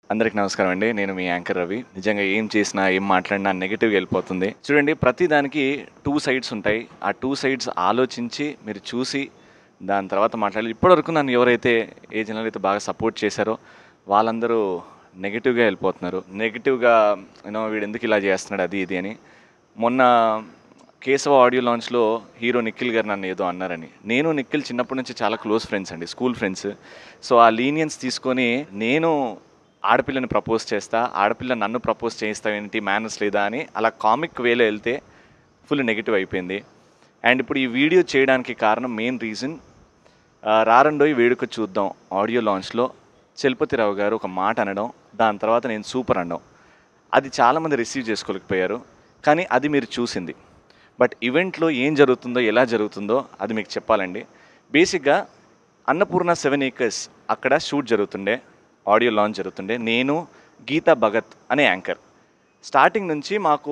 అందరికి నమస్కారం అండి నేను మీ యాంకర్ రవి నిజంగా ఏం చేసినా ఏం మాట్లాడినా నెగిటివ్గా వెళ్ళిపోతుంది చూడండి ప్రతి దానికి టూ సైడ్స్ ఉంటాయి ఆ టూ సైడ్స్ ఆలోచించి మీరు చూసి దాని తర్వాత మాట్లాడాలి ఇప్పటివరకు నన్ను ఎవరైతే ఏ జనాలు అయితే బాగా సపోర్ట్ చేశారో వాళ్ళందరూ నెగిటివ్గా వెళ్ళిపోతున్నారు నెగిటివ్గా యూనో వీడు ఎందుకు ఇలా చేస్తున్నాడు అది ఇది అని మొన్న కేశవ ఆడియో లాంచ్లో హీరో నిఖిల్ గారు నన్ను ఏదో అన్నారని నేను నిఖిల్ చిన్నప్పటి నుంచి చాలా క్లోజ్ ఫ్రెండ్స్ అండి స్కూల్ ఫ్రెండ్స్ సో ఆ లీనియన్స్ తీసుకొని నేను ఆడపిల్లని ప్రపోజ్ చేస్తా ఆడపిల్ల నన్ను ప్రపోజ్ చేయిస్తావేంటి మేనర్స్ లేదా అని అలా కామిక్ వేలో వెళ్తే ఫుల్ నెగిటివ్ అయిపోయింది అండ్ ఇప్పుడు ఈ వీడియో చేయడానికి కారణం మెయిన్ రీజన్ రారండోయి వేడుక చూద్దాం ఆడియో లాంచ్లో చలపతిరావు గారు ఒక మాట అనడం దాని తర్వాత నేను సూపర్ అనడం అది చాలామంది రిసీవ్ చేసుకోలేకపోయారు కానీ అది మీరు చూసింది బట్ ఈవెంట్లో ఏం జరుగుతుందో ఎలా జరుగుతుందో అది మీకు చెప్పాలండి బేసిక్గా అన్నపూర్ణ సెవెన్ ఏకర్స్ అక్కడ షూట్ జరుగుతుండే ఆడియో లాంచ్ జరుగుతుండే నేను గీతా భగత్ అనే యాంకర్ స్టార్టింగ్ నుంచి మాకు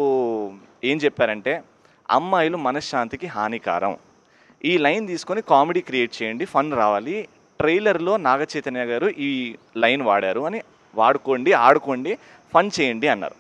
ఏం చెప్పారంటే అమ్మాయిలు మనశ్శాంతికి హానికారం ఈ లైన్ తీసుకొని కామెడీ క్రియేట్ చేయండి ఫన్ రావాలి ట్రైలర్లో నాగ చైతన్య గారు ఈ లైన్ వాడారు అని వాడుకోండి ఆడుకోండి ఫన్ చేయండి అన్నారు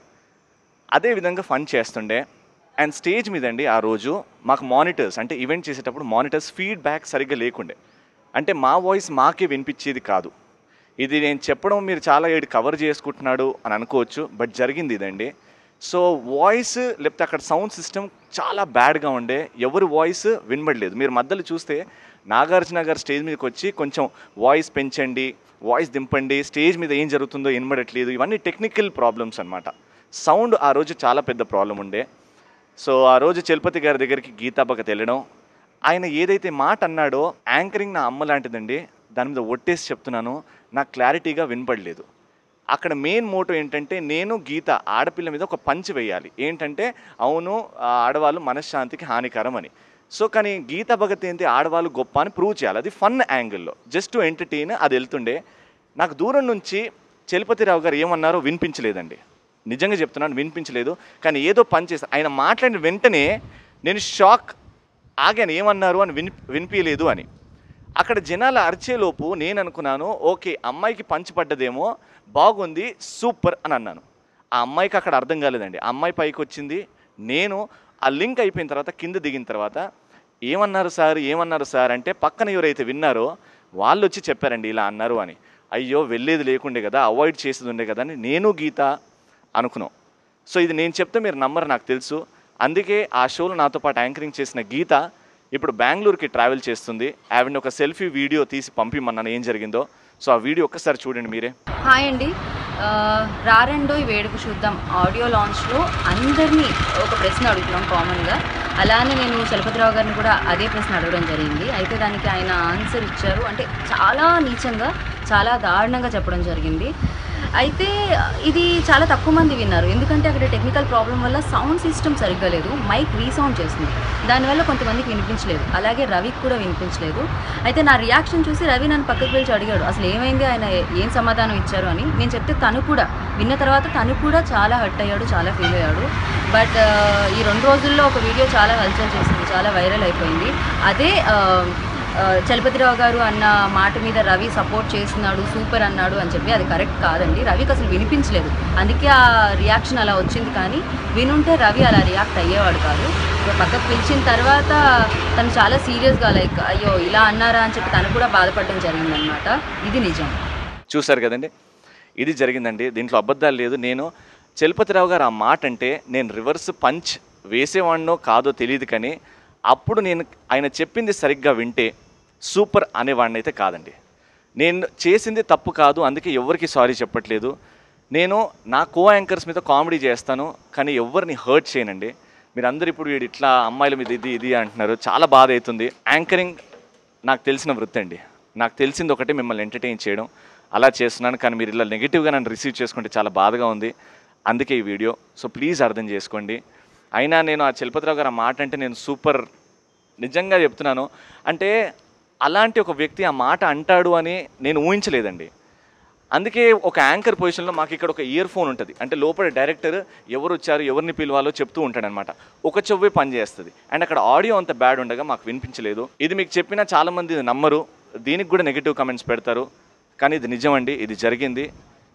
అదే విధంగా ఫన్ చేస్తుండే అండ్ స్టేజ్ మీద అండి ఆ రోజు మాకు మానిటర్స్ అంటే ఈవెంట్ చేసేటప్పుడు మానిటర్స్ ఫీడ్బ్యాక్ సరిగ్గా లేకుండే అంటే మా వాయిస్ మాకే వినిపించేది కాదు ఇది నేను చెప్పడం మీరు చాలా ఏడు కవర్ చేసుకుంటున్నాడు అని అనుకోవచ్చు బట్ జరిగింది ఇదండి సో వాయిస్ లేకపోతే అక్కడ సౌండ్ సిస్టమ్ చాలా బ్యాడ్గా ఉండే ఎవరి వాయిస్ వినబడలేదు మీరు మధ్యలో చూస్తే నాగార్జున గారు స్టేజ్ మీదకి వచ్చి కొంచెం వాయిస్ పెంచండి వాయిస్ దింపండి స్టేజ్ మీద ఏం జరుగుతుందో వినబడట్లేదు ఇవన్నీ టెక్నికల్ ప్రాబ్లమ్స్ అనమాట సౌండ్ ఆ రోజు చాలా పెద్ద ప్రాబ్లం ఉండే సో ఆ రోజు చలపతి గారి దగ్గరికి గీతా భగత్ వెళ్ళడం ఆయన ఏదైతే మాట అన్నాడో యాంకరింగ్ నా అమ్మ లాంటిదండి దాని మీద ఒట్టేసి చెప్తున్నాను నాకు క్లారిటీగా వినపడలేదు అక్కడ మెయిన్ మోటో ఏంటంటే నేను గీత ఆడపిల్ల మీద ఒక పంచి వేయాలి ఏంటంటే అవును ఆ ఆడవాళ్ళు మనశ్శాంతికి హానికరం అని సో కానీ గీత భగత్ ఏంటి ఆడవాళ్ళు గొప్ప అని ప్రూవ్ చేయాలి అది ఫన్ యాంగిల్లో జస్ట్ టు ఎంటర్టైన్ అది వెళ్తుండే నాకు దూరం నుంచి చలపతిరావు గారు ఏమన్నారో వినిపించలేదండి నిజంగా చెప్తున్నాను వినిపించలేదు కానీ ఏదో పని చేస్తా ఆయన మాట్లాడిన వెంటనే నేను షాక్ ఆగాను ఏమన్నారు అని విని వినిపించలేదు అని అక్కడ జనాలు అరిచేలోపు నేను అనుకున్నాను ఓకే అమ్మాయికి పంచి పడ్డదేమో బాగుంది సూపర్ అని అన్నాను ఆ అమ్మాయికి అక్కడ అర్థం కాలేదండి ఆ అమ్మాయి పైకి వచ్చింది నేను ఆ లింక్ అయిపోయిన తర్వాత కింద దిగిన తర్వాత ఏమన్నారు సార్ ఏమన్నారు సార్ అంటే పక్కన ఎవరైతే విన్నారో వాళ్ళు వచ్చి చెప్పారండి ఇలా అన్నారు అని అయ్యో వెళ్ళేది లేకుండే కదా అవాయిడ్ చేసేది ఉండే కదా అని నేను గీత అనుకున్నాం సో ఇది నేను చెప్తే మీరు నమ్మరు నాకు తెలుసు అందుకే ఆ షోలో నాతో పాటు యాంకరింగ్ చేసిన గీత ఇప్పుడు బెంగళూరుకి ట్రావెల్ చేస్తుంది ఆవిడని ఒక సెల్ఫీ వీడియో తీసి పంపిమన్నాను ఏం జరిగిందో సో ఆ వీడియో ఒక్కసారి చూడండి మీరే హాయ్ అండి ఆ, రారండో ఈ వేడుక చూద్దాం ఆడియో లాంచ్లో అందరినీ ఒక ప్రశ్న అడుగుతున్నాం కామన్గా అలానే నేను చలపతిరావు గారిని కూడా అదే ప్రశ్న అడగడం జరిగింది అయితే దానికి ఆయన ఆన్సర్ ఇచ్చారు అంటే చాలా నీచంగా చాలా దారుణంగా చెప్పడం జరిగింది అయితే ఇది చాలా తక్కువ మంది విన్నారు ఎందుకంటే అక్కడ టెక్నికల్ ప్రాబ్లం వల్ల సౌండ్ సిస్టమ్ సరిగ్గా లేదు మైక్ రీసౌండ్ చేస్తుంది దానివల్ల కొంతమందికి వినిపించలేదు అలాగే రవికి కూడా వినిపించలేదు అయితే నా రియాక్షన్ చూసి రవి నన్ను పక్కకు పిలిచి అడిగాడు అసలు ఏమైంది ఆయన ఏం సమాధానం ఇచ్చారు అని నేను చెప్తే తను కూడా విన్న తర్వాత తను కూడా చాలా హర్ట్ అయ్యాడు చాలా ఫీల్ అయ్యాడు బట్ ఈ రెండు రోజుల్లో ఒక వీడియో చాలా హల్చల్ చేసింది చాలా వైరల్ అయిపోయింది అదే ఆ, ఆ, చలపతిరావు గారు అన్న మాట మీద రవి సపోర్ట్ చేస్తున్నాడు సూపర్ అన్నాడు అని చెప్పి అది కరెక్ట్ కాదండి రవికి అసలు వినిపించలేదు అందుకే ఆ రియాక్షన్ అలా వచ్చింది కానీ వినుంటే రవి అలా రియాక్ట్ అయ్యేవాడు కాదు ఇక పక్కకు పిలిచిన తర్వాత తను చాలా సీరియస్గా లైక్ అయ్యో ఇలా అన్నారా అని చెప్పి తను కూడా బాధపడడం జరిగిందనమాట ఇది నిజం చూశారు కదండి ఇది జరిగిందండి దీంట్లో అబద్ధాలు లేదు నేను చలపతిరావు గారు ఆ మాట అంటే నేను రివర్స్ పంచ్ వేసేవాడినో కాదో తెలియదు కానీ అప్పుడు నేను ఆయన చెప్పింది సరిగ్గా వింటే సూపర్ అనేవాడిని అయితే కాదండి నేను చేసింది తప్పు కాదు అందుకే ఎవరికి సారీ చెప్పట్లేదు నేను నా కో యాంకర్స్ మీద కామెడీ చేస్తాను కానీ ఎవరిని హర్ట్ చేయనండి మీరందరూ ఇప్పుడు వీడు ఇట్లా అమ్మాయిల మీద ఇది ఇది అంటున్నారు చాలా బాధ అవుతుంది యాంకరింగ్ నాకు తెలిసిన వృత్తి అండి నాకు తెలిసింది ఒకటి మిమ్మల్ని ఎంటర్టైన్ చేయడం అలా చేస్తున్నాను కానీ మీరు ఇలా నెగిటివ్గా నన్ను రిసీవ్ చేసుకుంటే చాలా బాధగా ఉంది అందుకే ఈ వీడియో సో ప్లీజ్ అర్థం చేసుకోండి అయినా నేను ఆ చలపతిరావు గారు ఆ మాట అంటే నేను సూపర్ నిజంగా చెప్తున్నాను అంటే అలాంటి ఒక వ్యక్తి ఆ మాట అంటాడు అని నేను ఊహించలేదండి అందుకే ఒక యాంకర్ పొజిషన్లో మాకు ఇక్కడ ఒక ఇయర్ ఫోన్ ఉంటుంది అంటే లోపల డైరెక్టర్ ఎవరు వచ్చారు ఎవరిని పిలవాలో చెప్తూ ఉంటాడనమాట ఒక చెవ్వే పని చేస్తుంది అండ్ అక్కడ ఆడియో అంత బ్యాడ్ ఉండగా మాకు వినిపించలేదు ఇది మీకు చెప్పినా చాలామంది ఇది నమ్మరు దీనికి కూడా నెగిటివ్ కమెంట్స్ పెడతారు కానీ ఇది నిజమండి ఇది జరిగింది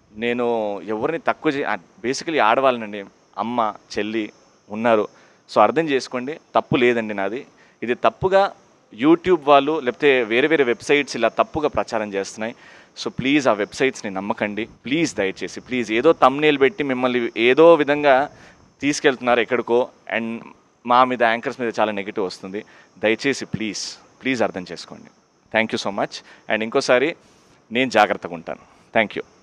నేను ఎవరిని తక్కువ చే బేసికలీ ఆడవాళ్ళనండి అమ్మ చెల్లి ఉన్నారు సో అర్థం చేసుకోండి తప్పు లేదండి నాది ఇది తప్పుగా యూట్యూబ్ వాళ్ళు లేకపోతే వేరే వేరే వెబ్సైట్స్ ఇలా తప్పుగా ప్రచారం చేస్తున్నాయి సో ప్లీజ్ ఆ వెబ్సైట్స్ని నమ్మకండి ప్లీజ్ దయచేసి ప్లీజ్ ఏదో తమ్నేల్ పెట్టి మిమ్మల్ని ఏదో విధంగా తీసుకెళ్తున్నారు ఎక్కడికో అండ్ మా మీద యాంకర్స్ మీద చాలా నెగిటివ్ వస్తుంది దయచేసి ప్లీజ్ ప్లీజ్ అర్థం చేసుకోండి thank you so much and ఇంకోసారి నేను జాగ్రత్తగా ఉంటాను థ్యాంక్ యూ